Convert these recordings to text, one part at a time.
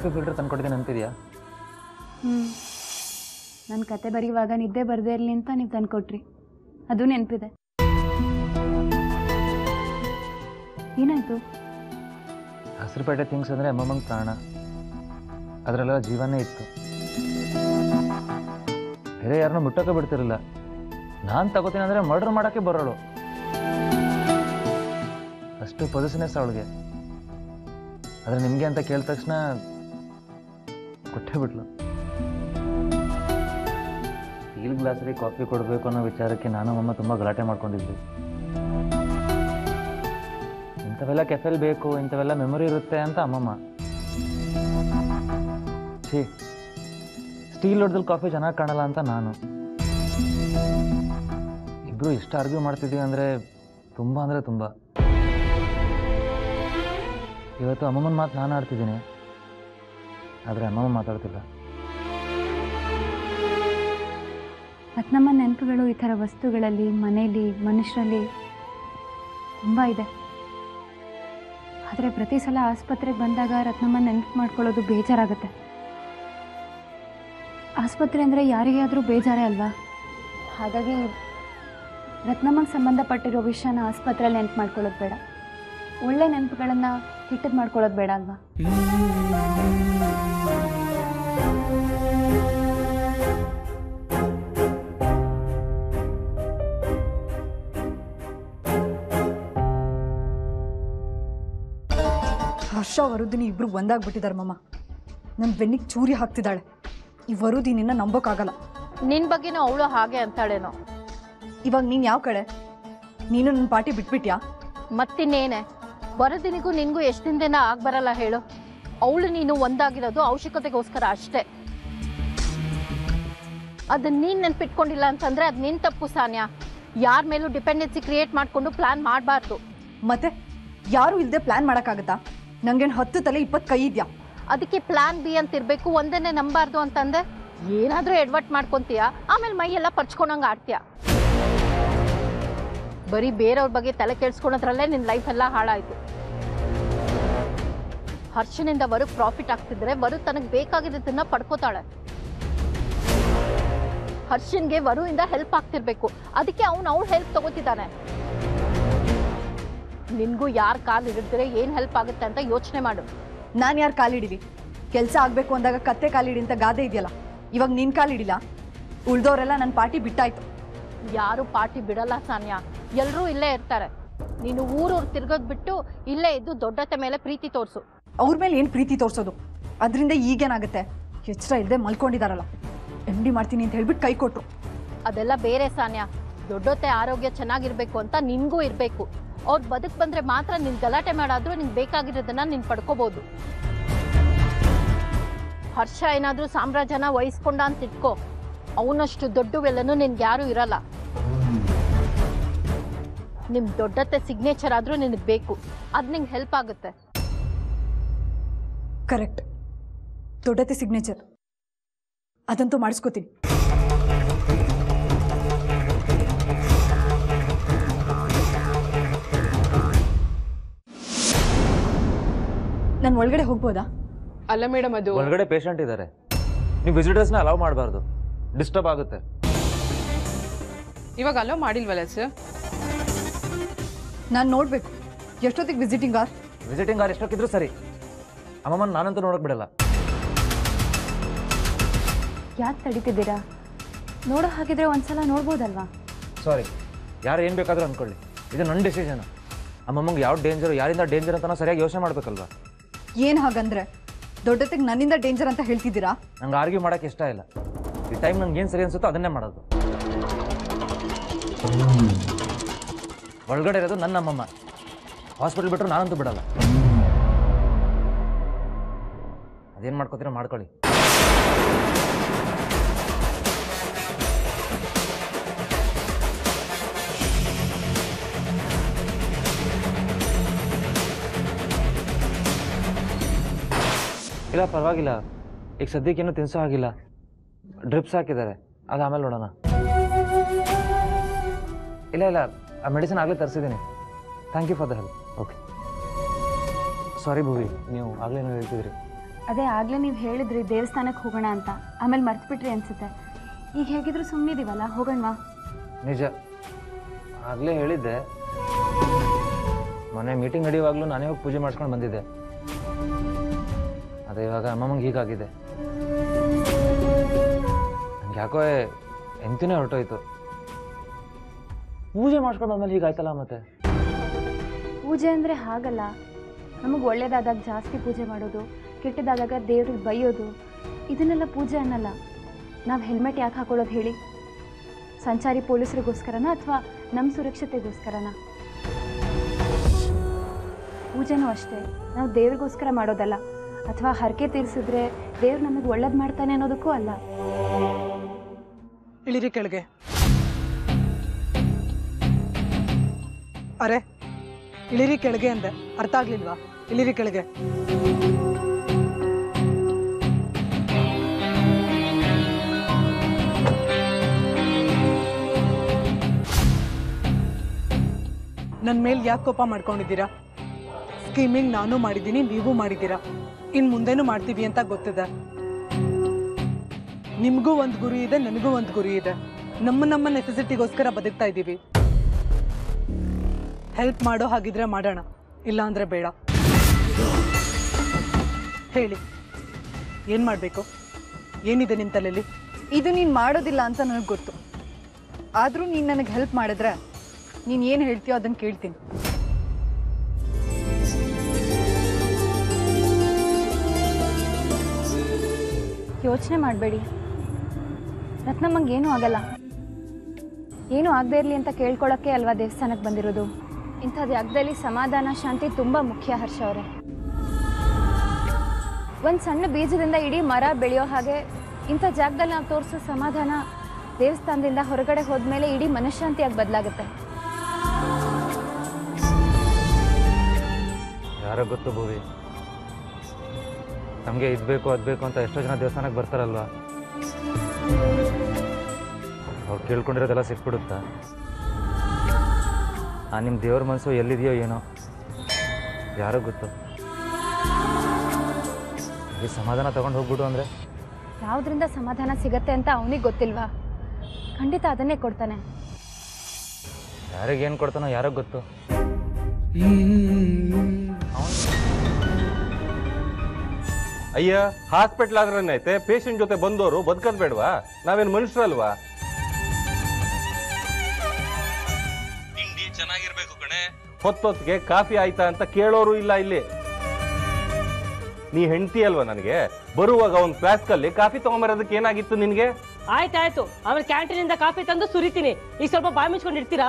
coffee filter ತಂದ್ಕೊಟ್ಟಿದ್ದೆ ನೆನಪಿದೆಯಾ ಹ್ಞೂ ನನ್ನ ಕತೆ ಬರೆಯುವಾಗ ನಿದ್ದೆ ಬರದೇ ಇರಲಿ ಅಂತ ನೀವು ತಂದ್ಕೊಟ್ರಿ ಅದು ನೆನಪಿದೆ ಏನಾಯಿತು ಹಸಿರುಪೇಟೆ ಥಿಂಗ್ಸ್ ಅಂದರೆ ಅಮ್ಮಮ್ಮಂಗೆ ಪ್ರಾಣ ಅದರಲ್ಲೆಲ್ಲ ಜೀವನೇ ಇತ್ತು ಬೇರೆ ಯಾರನ್ನೂ ಮುಟ್ಟೋಕೆ ಬಿಡ್ತಿರಲಿಲ್ಲ ನಾನು ತಗೋತೀನಿ ಅಂದರೆ ಮರ್ಡರ್ ಮಾಡೋಕ್ಕೆ ಬರೋಳು ಅಷ್ಟು ಪೊಸಿಷನೆಸ್ ಅವಳಿಗೆ ಆದರೆ ನಿಮಗೆ ಅಂತ ಕೇಳಿದ ತಕ್ಷಣ ಕೊಟ್ಟೇ ಬಿಟ್ಲು ಸ್ಟೀಲ್ ಗ್ಲಾಸಲ್ಲಿ ಕಾಫಿ ಕೊಡಬೇಕು ಅನ್ನೋ ವಿಚಾರಕ್ಕೆ ನಾನು ಅಮ್ಮ ತುಂಬ ಗಲಾಟೆ ಮಾಡ್ಕೊಂಡಿದ್ವಿ ಇಂಥವೆಲ್ಲ ಕೆಫೆಲ್ ಬೇಕು ಇಂಥವೆಲ್ಲ ಮೆಮೊರಿ ಇರುತ್ತೆ ಅಂತ ಅಮ್ಮಮ್ಮ ಛೀ ಸ್ಟೀಲ್ ಲೋಟದಲ್ಲಿ ಕಾಫಿ ಚೆನ್ನಾಗಿ ಕಾಣಲ್ಲ ಅಂತ ನಾನು ಇಬ್ಬರು ಇಷ್ಟು ಆರ್ಗ್ಯೂ ಮಾಡ್ತಿದ್ದೀವಿ ಅಂದರೆ ತುಂಬ ಅಂದರೆ ತುಂಬ ಇವತ್ತು ಅಮ್ಮಮ್ಮನ ಮಾತು ನಾನು ಆಡ್ತಿದ್ದೀನಿ ಆದರೆ ಅಮ್ಮಮ್ಮ ಮಾತಾಡ್ತಿಲ್ಲ ರತ್ನಮ್ಮ ನೆನಪುಗಳು ಈ ಥರ ವಸ್ತುಗಳಲ್ಲಿ ಮನೆಯಲ್ಲಿ ಮನುಷ್ಯರಲ್ಲಿ ತುಂಬ ಇದೆ ಆದರೆ ಪ್ರತಿ ಸಲ ಆಸ್ಪತ್ರೆಗೆ ಬಂದಾಗ ರತ್ನಮ್ಮ ನೆನಪು ಮಾಡ್ಕೊಳ್ಳೋದು ಬೇಜಾರಾಗುತ್ತೆ ಆಸ್ಪತ್ರೆ ಅಂದರೆ ಯಾರಿಗೇ ಆದರೂ ಬೇಜಾರೇ ಅಲ್ವಾ ಹಾಗಾಗಿ ರತ್ನಮ್ಮಗೆ ಸಂಬಂಧಪಟ್ಟಿರೋ ವಿಷಯನ ಆಸ್ಪತ್ರೆಯಲ್ಲಿ ನೆನಪು ಮಾಡ್ಕೊಳ್ಳೋದು ಬೇಡ ಒಳ್ಳೆ ನೆನಪುಗಳನ್ನು ಕೆಟ್ಟದ್ದು ಮಾಡ್ಕೊಳ್ಳೋದು ಬೇಡ ಅಲ್ವಾ ಹರ್ಷ ವರುದಿನಿ ಇಬ್ರು ಒಂದಾಗ್ಬಿಟ್ಟಿದ್ದಾರೆ ಮಮ್ಮ ನನ್ನ ಬೆನ್ನಿಗೆ ಚೂರಿ ಹಾಕ್ತಿದ್ದಾಳೆ ಈ ವರುದಿನಿನ ನಂಬೋಕ್ಕಾಗಲ್ಲ ನಿನ್ ಬಗ್ಗೆನೂ ಅವಳು ಹಾಗೆ ಅಂತಾಳೇನೋ ಇವಾಗ ನೀನು ಯಾವ ಕಡೆ ನೀನು ನನ್ನ ಪಾರ್ಟಿ ಬಿಟ್ಬಿಟ್ಯಾ ಮತ್ತಿನ್ನೇನೆ ವರದಿನಿಗೂ ನಿನ್ಗೂ ಎಷ್ಟು ದಿನ ಆಗ್ಬರಲ್ಲ ಹೇಳು ಅವಳು ನೀನು ಒಂದಾಗಿರೋದು ಅವಶ್ಯಕತೆಗೋಸ್ಕರ ಅಷ್ಟೇ ಅದನ್ನ ನೀನ್ ನೆನ್ಪಿಟ್ಕೊಂಡಿಲ್ಲ ಅಂತಂದ್ರೆ ಅದ್ ನಿನ್ ತಪ್ಪು ಸಾನ್ಯ ಯಾರ ಮೇಲೂ ಡಿಪೆಂಡೆನ್ಸಿ ಕ್ರಿಯೇಟ್ ಮಾಡ್ಕೊಂಡು ಪ್ಲಾನ್ ಮಾಡಬಾರ್ದು ಮತ್ತೆ ಯಾರು ಇಲ್ಲದೆ ಪ್ಲಾನ್ ಮಾಡೋಕ್ಕಾಗತ್ತಾ ನಂಗೇನು ಹತ್ತು ತಲೆ ಇಪ್ಪತ್ತು ಕೈ ಇದೆಯಾ ಅದಕ್ಕೆ ಪ್ಲಾನ್ ಬಿ ಅಂತ ಇರ್ಬೇಕು ಒಂದನ್ನೇ ನಂಬಾರ್ದು ಅಂತಂದೆ ಏನಾದ್ರೂ ಎಡ್ವರ್ಟ್ ಮಾಡ್ಕೊಂತೀಯ ಆಮೇಲೆ ಮೈ ಎಲ್ಲ ಪರ್ಚ್ಕೊಂಡಂಗೆ ಆಡ್ತೀಯ ಬರೀ ಬೇರೆಯವ್ರ ಬಗ್ಗೆ ತಲೆ ಕೆಡ್ಸ್ಕೊಳೋದ್ರಲ್ಲೇ ನಿನ್ನ ಲೈಫ್ ಎಲ್ಲ ಹಾಳಾಯ್ತು ಹರ್ಷನಿಂದ ವರು ಪ್ರಾಫಿಟ್ ಆಗ್ತಿದ್ರೆ ವರು ತನಗೆ ಬೇಕಾಗಿದ್ದನ್ನ ಪಡ್ಕೋತಾಳೆ ಹರ್ಷನ್ಗೆ ವರುವಿಂದ ಹೆಲ್ಪ್ ಆಗ್ತಿರ್ಬೇಕು ಅದಕ್ಕೆ ಅವ್ನು ಅವ್ಳು ಹೆಲ್ಪ್ ತಗೋತಿದ್ದಾನೆ ನಿನ್ಗೂ ಯಾರ್ ಕಾಲ್ ಹಿಡಿದ್ರೆ ಏನ್ ಹೆಲ್ಪ್ ಆಗುತ್ತೆ ಅಂತ ಯೋಚನೆ ಮಾಡು ನಾನು ಯಾರು ಕಾಲಿಡಿಲಿ ಕೆಲಸ ಆಗಬೇಕು ಅಂದಾಗ ಕತ್ತೆ ಕಾಲಿಡಿ ಅಂತ ಗಾದೆ ಇದೆಯಲ್ಲ ಇವಾಗ ನೀನು ಕಾಲಿಡಿಲ್ಲ ಉಳ್ದವರೆಲ್ಲ ನನ್ನ ಪಾರ್ಟಿ ಬಿಟ್ಟಾಯ್ತು ಯಾರು ಪಾರ್ಟಿ ಬಿಡಲ್ಲ ಸಾನ್ಯ ಎಲ್ಲರೂ ಇಲ್ಲೇ ಇರ್ತಾರೆ ನೀನು ಊರೂರು ತಿರ್ಗೋದ್ ಬಿಟ್ಟು ಇಲ್ಲೇ ಇದ್ದು ದೊಡ್ಡತೆ ಮೇಲೆ ಪ್ರೀತಿ ತೋರಿಸು ಅವ್ರ ಮೇಲೆ ಏನು ಪ್ರೀತಿ ತೋರಿಸೋದು ಅದರಿಂದ ಈಗೇನಾಗುತ್ತೆ ಎಚ್ಚರ ಇಲ್ಲದೆ ಮಲ್ಕೊಂಡಿದಾರಲ್ಲ ಎಮ್ ಡಿ ಮಾಡ್ತೀನಿ ಅಂತ ಹೇಳ್ಬಿಟ್ಟು ಕೈ ಕೊಟ್ರು ಅದೆಲ್ಲ ಬೇರೆ ಸಾನ್ಯ ದೊಡ್ಡತೆ ಆರೋಗ್ಯ ಚೆನ್ನಾಗಿರ್ಬೇಕು ಅಂತ ನಿನ್ಗೂ ಇರ್ಬೇಕು ಅವ್ರು ಬದುಕ್ ಬಂದ್ರೆ ಮಾತ್ರ ನಿನ್ ಗಲಾಟೆ ಮಾಡಾದ್ರೂ ನಿಂಗೆ ಬೇಕಾಗಿರೋದನ್ನ ನೀನ್ ಪಡ್ಕೋಬಹುದು ಹರ್ಷ ಏನಾದ್ರೂ ಸಾಮ್ರಾಜ್ಯನ ವಹಿಸ್ಕೊಂಡ ಅಂತ ಇಟ್ಕೋ ಅವನಷ್ಟು ದೊಡ್ಡವೆಲ್ಲನೂ ನಿನ್ಗೆ ಯಾರೂ ಇರಲ್ಲ ನಿಮ್ ದೊಡ್ಡತೆ ಸಿಗ್ನೇಚರ್ ಆದ್ರೂ ನಿನಗೆ ಬೇಕು ಅದ್ ನಿಂಗೆ ಹೆಲ್ಪ್ ಆಗುತ್ತೆ ಕರೆಕ್ಟ್ ದೊಡ್ಡತೆ ಸಿಗ್ನೇಚರ್ ಅದಂತೂ ಮಾಡಿಸ್ಕೋತೀನಿ ನಾನು ಒಳಗಡೆ ಹೋಗ್ಬೋದಾ ಅಲ್ಲ ಮೇಡಮ್ ಅದು ಒಳಗಡೆ ಪೇಷಂಟ್ ಇದ್ದಾರೆ ನೀವು ವಿಸಿಟರ್ಸ್ನ ಅಲೌ ಮಾಡಬಾರ್ದು ಡಿಸ್ಟರ್ಬ್ ಆಗುತ್ತೆ ಇವಾಗ ಅಲೋ ಮಾಡಿಲ್ವಲ್ಲ ಸರ್ ನಾನು ನೋಡಬೇಕು ಎಷ್ಟೊತ್ತಿಗೆ ವಿಸಿಟಿಂಗ್ ಆರ್ ವಿಸಿಟಿಂಗ್ ಆರ್ ಎಷ್ಟೊಕ್ಕಿದ್ರು ಸರಿ ಅಮ್ಮಮ್ಮನ ನಾನಂತೂ ನೋಡೋಕೆ ಬಿಡಲ್ಲ ಯಾಕೆ ತಡೀತಿದ್ದೀರಾ ನೋಡೋ ಹಾಗಿದ್ರೆ ಒಂದ್ಸಲ ನೋಡ್ಬೋದಲ್ವಾ ಸಾರಿ ಯಾರು ಏನು ಬೇಕಾದರೂ ಅಂದ್ಕೊಳ್ಳಿ ಇದು ನನ್ನ ಡಿಸಿಷನ್ ಅಮ್ಮಮ್ಮಂಗೆ ಯಾವ ಡೇಂಜರು ಯಾರಿಂದ ಡೇಂಜರ್ ಅಂತ ನಾವು ಸರಿಯಾಗಿ ಯೋಚನೆ ಮಾಡಬೇಕಲ್ವಾ ಏನು ಹಾಗಂದ್ರೆ ದೊಡ್ಡತೆಗೆ ನನ್ನಿಂದ ಡೇಂಜರ್ ಅಂತ ಹೇಳ್ತಿದ್ದೀರಾ ನಂಗೆ ಆರ್ಗ್ಯೂ ಮಾಡೋಕ್ಕೆ ಇಷ್ಟ ಇಲ್ಲ ಈ ಟೈಮ್ ನಂಗೆ ಏನು ಸರಿ ಅನ್ಸುತ್ತೋ ಅದನ್ನೇ ಮಾಡೋದು ಒಳಗಡೆ ಇರೋದು ನನ್ನ ಅಮ್ಮಮ್ಮ ಹಾಸ್ಪಿಟಲ್ ಬಿಟ್ಟರು ನಾನಂತೂ ಬಿಡಲ್ಲ ಅದೇನು ಮಾಡ್ಕೋತೀರೋ ಮಾಡ್ಕೊಳ್ಳಿ ಇಲ್ಲ ಪರವಾಗಿಲ್ಲ ಈಗ ಸದ್ಯಕ್ಕೇನು ತಿನ್ಸೋ ಆಗಿಲ್ಲ ಡ್ರಿಪ್ಸ್ ಹಾಕಿದ್ದಾರೆ ಅದು ಆಮೇಲೆ ನೋಡೋಣ ಇಲ್ಲ ಇಲ್ಲ ಆ ಮೆಡಿಸಿನ್ ಆಗಲೇ ತರಿಸಿದ್ದೀನಿ thank you for the help okay sorry Bhuvi ನೀವು ಆಗಲೇ ಹೇಳ್ತಿದ್ರಿ ಅದೇ ಆಗಲೇ ನೀವು ಹೇಳಿದ್ರಿ ದೇವಸ್ಥಾನಕ್ಕೆ ಹೋಗೋಣ ಅಂತ ಆಮೇಲೆ ಮರ್ತ್ಬಿಟ್ರಿ ಅನ್ಸುತ್ತೆ ಈಗ ಹೇಗಿದ್ರು ಸುಮ್ಮನಿದ್ದೀವಲ್ಲ ಹೋಗೋಣವಾ ನಿಜ ಆಗಲೇ ಹೇಳಿದ್ದೆ ಮೊನ್ನೆ ಮೀಟಿಂಗ್ ನಡೆಯುವಾಗಲೂ ನಾನೇ ಹೋಗಿ ಪೂಜೆ ಮಾಡಿಸ್ಕೊಂಡು ಬಂದಿದ್ದೆ ಅದೇ ಇವಾಗ ಅಮ್ಮಮ್ಮಂಗೆ ಹೀಗಾಗಿದೆ ನಂಗೆ ಯಾಕೋ ಎಂತಿನೇ ಹೊರಟೋಯ್ತು ಪೂಜೆ ಮಾಡ್ಕೊಂಡು ಬಂದ್ಮೇಲೆ ಹೀಗಾಯ್ತಲ್ಲ ಮತ್ತೆ ಪೂಜೆ ಅಂದರೆ ಹಾಗಲ್ಲ ನಮಗೆ ಒಳ್ಳೇದಾದಾಗ ಜಾಸ್ತಿ ಪೂಜೆ ಮಾಡೋದು ಕೆಟ್ಟದಾದಾಗ ದೇವ್ರಿಗೆ ಬೈಯೋದು ಇದನ್ನೆಲ್ಲ ಪೂಜೆ ಅನ್ನಲ್ಲ ನಾವು ಹೆಲ್ಮೆಟ್ ಯಾಕೆ ಹಾಕೊಳ್ಳೋದು ಹೇಳಿ ಸಂಚಾರಿ ಪೊಲೀಸರಿಗೋಸ್ಕರನ ಅಥವಾ ನಮ್ಮ ಸುರಕ್ಷತೆಗೋಸ್ಕರನ ಪೂಜೆನೂ ಅಷ್ಟೇ ನಾವು ದೇವ್ರಿಗೋಸ್ಕರ ಮಾಡೋದಲ್ಲ ಅಥವಾ ಹರಕೆ ತೀರಿಸಿದ್ರೆ ದೇವ್ರು ನಮಗೆ ಒಳ್ಳೇದು ಮಾಡ್ತಾನೆ ಅನ್ನೋದಕ್ಕೂ ಅಲ್ಲ ಇಳಿರಿ ಕೆಳಗೆ ಅರೆ ಇಳಿರಿ ಕೆಳಗೆ ಅಂದೆ ಅರ್ಥ ಆಗ್ಲಿಲ್ವಾ ಇಳಿರಿ ಕೆಳಗೆ ನನ್ನ ಮೇಲೆ ಯಾಕೆ ಕೋಪ ಮಾಡ್ಕೊಂಡಿದ್ದೀರಾ ಸ್ಕೀಮಿಂಗ್ ನಾನು ಮಾಡಿದ್ದೀನಿ ನೀವು ಮಾಡಿದ್ದೀರಾ ಇನ್ನು ಮುಂದೆನೂ ಮಾಡ್ತೀವಿ ಅಂತ ಗೊತ್ತಿದೆ ನಿಮಗೂ ಒಂದು ಗುರಿ ಇದೆ ನನಗೂ ಒಂದು ಗುರಿ ಇದೆ ನಮ್ಮ ನಮ್ಮ ನೆಸೆಸಿಟಿಗೋಸ್ಕರ ಬದುಕ್ತಾ ಇದ್ದೀವಿ ಹೆಲ್ಪ್ ಮಾಡೋ ಹಾಗಿದ್ರೆ ಮಾಡೋಣ ಇಲ್ಲ ಅಂದ್ರೆ ಬೇಡ ಹೇಳಿ ಏನು ಮಾಡಬೇಕು ಏನಿದೆ ನಿಮ್ಮ ತಲೆಯಲ್ಲಿ ಇದು ನೀನು ಮಾಡೋದಿಲ್ಲ ಅಂತ ನನಗೆ ಗೊತ್ತು ಆದರೂ ನೀನು ನನಗೆ ಹೆಲ್ಪ್ ಮಾಡಿದ್ರೆ ನೀನು ಏನು ಹೇಳ್ತೀಯೋ ಅದನ್ನು ಕೇಳ್ತೀನಿ ಯೋಚನೆ ಮಾಡಬೇಡಿ ರತ್ನಮ್ಮಂಗೆ ಏನೂ ಆಗಲ್ಲ ಏನೂ ಆಗದೇ ಇರಲಿ ಅಂತ ಕೇಳ್ಕೊಳ್ಳೋಕ್ಕೆ ಅಲ್ವಾ ದೇವಸ್ಥಾನಕ್ಕೆ ಬಂದಿರೋದು ಇಂಥ ಜಾಗದಲ್ಲಿ ಸಮಾಧಾನ ಶಾಂತಿ ತುಂಬ ಮುಖ್ಯ ಹರ್ಷ ಅವರೇ ಒಂದು ಸಣ್ಣ ಬೀಜದಿಂದ ಇಡೀ ಮರ ಬೆಳೆಯೋ ಹಾಗೆ ಇಂಥ ಜಾಗದಲ್ಲಿ ನಾವು ತೋರಿಸೋ ಸಮಾಧಾನ ದೇವಸ್ಥಾನದಿಂದ ಹೊರಗಡೆ ಹೋದ್ಮೇಲೆ ಇಡೀ ಮನಃಶಾಂತಿಯಾಗಿ ಬದಲಾಗುತ್ತೆ ಯಾರೋ ಗೊತ್ತು ಭೂವಿ ನಮಗೆ ಇದು ಬೇಕು ಅದು ಬೇಕು ಅಂತ ಎಷ್ಟೋ ಜನ ದೇವಸ್ಥಾನಕ್ಕೆ ಬರ್ತಾರಲ್ವಾ ಅವ್ರು ಕೇಳ್ಕೊಂಡಿರೋದೆಲ್ಲ ಸಿಕ್ಬಿಡುತ್ತಾ ಆ ನಿಮ್ಮ ದೇವ್ರ ಮನಸ್ಸು ಎಲ್ಲಿದೆಯೋ ಏನೋ ಯಾರೋ ಗೊತ್ತು ಈ ಸಮಾಧಾನ ತಗೊಂಡು ಹೋಗ್ಬಿಡು ಅಂದರೆ ಯಾವುದರಿಂದ ಸಮಾಧಾನ ಸಿಗತ್ತೆ ಅಂತ ಅವನಿಗೆ ಗೊತ್ತಿಲ್ವಾ ಖಂಡಿತ ಅದನ್ನೇ ಕೊಡ್ತಾನೆ ಯಾರಿಗೇನು ಕೊಡ್ತಾನೋ ಯಾರೋ ಗೊತ್ತು ಅಯ್ಯ ಹಾಸ್ಪಿಟ್ಲ್ ಆದ್ರೇನೈತೆ ಪೇಷಂಟ್ ಜೊತೆ ಬಂದವರು ಬದುಕದ್ ಬೇಡವಾ ನಾವೇನ್ ಮನುಷ್ಯರಲ್ವಾ ತಿಂಡಿ ಚೆನ್ನಾಗಿರ್ಬೇಕು ಕಣೆ ಹೊತ್ತೊತ್ತಿಗೆ ಕಾಫಿ ಆಯ್ತಾ ಅಂತ ಕೇಳೋರು ಇಲ್ಲ ಇಲ್ಲಿ ನೀ ಹೆಂಡತಿ ಅಲ್ವಾ ನನಗೆ ಬರುವಾಗ ಒಂದು ಫ್ಲಾಸ್ಕಲ್ಲಿ ಕಾಫಿ ತಗೊಂಬರೋದಕ್ಕೆ ಏನಾಗಿತ್ತು ನಿನ್ಗೆ ಆಯ್ತಾಯ್ತು ಆಮೇಲೆ ಕ್ಯಾಂಟೀನಿಂದ ಕಾಫಿ ತಂದು ಸುರಿತೀನಿ ಈಗ ಸ್ವಲ್ಪ ಬಾಯಿ ಮುಚ್ಕೊಂಡು ಇರ್ತೀರಾ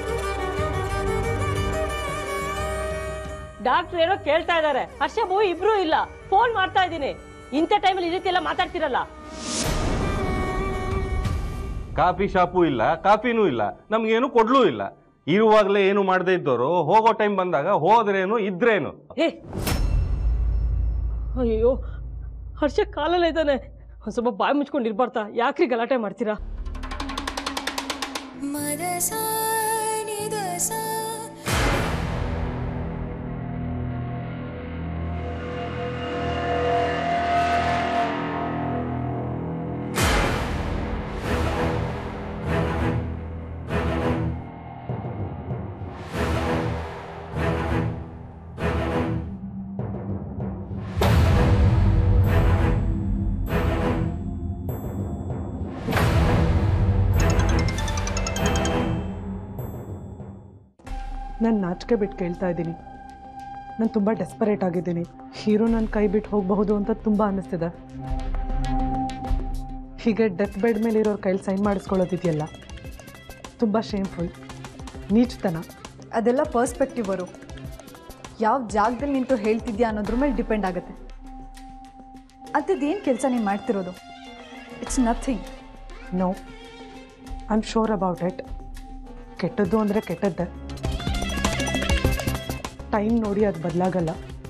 ಡಾಕ್ಟರ್ ಏನೋ ಕೇಳ್ತಾ ಇದಾರೆ ಹರ್ಷ ಮೂವಿ ಇಬ್ರು ಇಲ್ಲ ಫೋನ್ ಮಾಡ್ತಾ ಇದ್ದೀನಿ ಇಂಥ ಟೈಮಲ್ಲಿ ಈ ರೀತಿ ಎಲ್ಲ ಮಾತಾಡ್ತಿರಲ್ಲ ಕಾಫಿ ಶಾಪು ಇಲ್ಲ ಕಾಫಿನೂ ಇಲ್ಲ ನಮ್ಗೇನು ಕೊಡ್ಲೂ ಇಲ್ಲ ಇರುವಾಗಲೇ ಏನು ಮಾಡದೇ ಇದ್ದವರು ಹೋಗೋ ಟೈಮ್ ಬಂದಾಗ ಹೋದ್ರೇನು ಇದ್ರೇನು ಏ ಅಯ್ಯೋ ಹರ್ಷ ಕಾಲಲ್ಲ ಇದ್ದಾನೆ ಒಂದ್ ಸ್ವಲ್ಪ ಬಾಯಿ ಮುಚ್ಕೊಂಡು ಇರ್ಬಾರ್ದಾ ಯಾಕ್ರಿ ಗಲಾಟೆ ಮಾಡ್ತೀರಾ ನಾನು ನಾಚಿಕೆ ಬಿಟ್ಟು ಕೇಳ್ತಾ ಇದ್ದೀನಿ ನಾನು ತುಂಬ ಡೆಸ್ಪರೇಟ್ ಆಗಿದ್ದೀನಿ ಹೀರೋ ನನ್ನ ಕೈ ಬಿಟ್ಟು ಹೋಗಬಹುದು ಅಂತ ತುಂಬ ಅನ್ನಿಸ್ತಿದೆ ಹೀಗೆ ಡೆತ್ ಬೆಡ್ ಮೇಲೆ ಇರೋರ ಕೈಲಿ ಸೈನ್ ಮಾಡಿಸ್ಕೊಳ್ಳೋದಿದೆಯಲ್ಲ ತುಂಬ ಶೇಮ್ಫುಲ್ ನೀಚತನ ಅದೆಲ್ಲ ಪರ್ಸ್ಪೆಕ್ಟಿವ್ ಅವರು ಯಾವ ಜಾಗದಲ್ಲಿ ನಿಂತು ಹೇಳ್ತಿದ್ಯಾ ಅನ್ನೋದ್ರ ಮೇಲೆ ಡಿಪೆಂಡ್ ಆಗುತ್ತೆ ಅಂಥದ್ದೇನು ಕೆಲಸ ನೀನು ಮಾಡ್ತಿರೋದು it's nothing no I am sure about it ಕೆಟ್ಟದ್ದು ಅಂದರೆ ಕೆಟ್ಟದ್ದೇ ಟೈಮ್ ನೋಡಿ ಅದು ಬದಲಾಗಲ್ಲ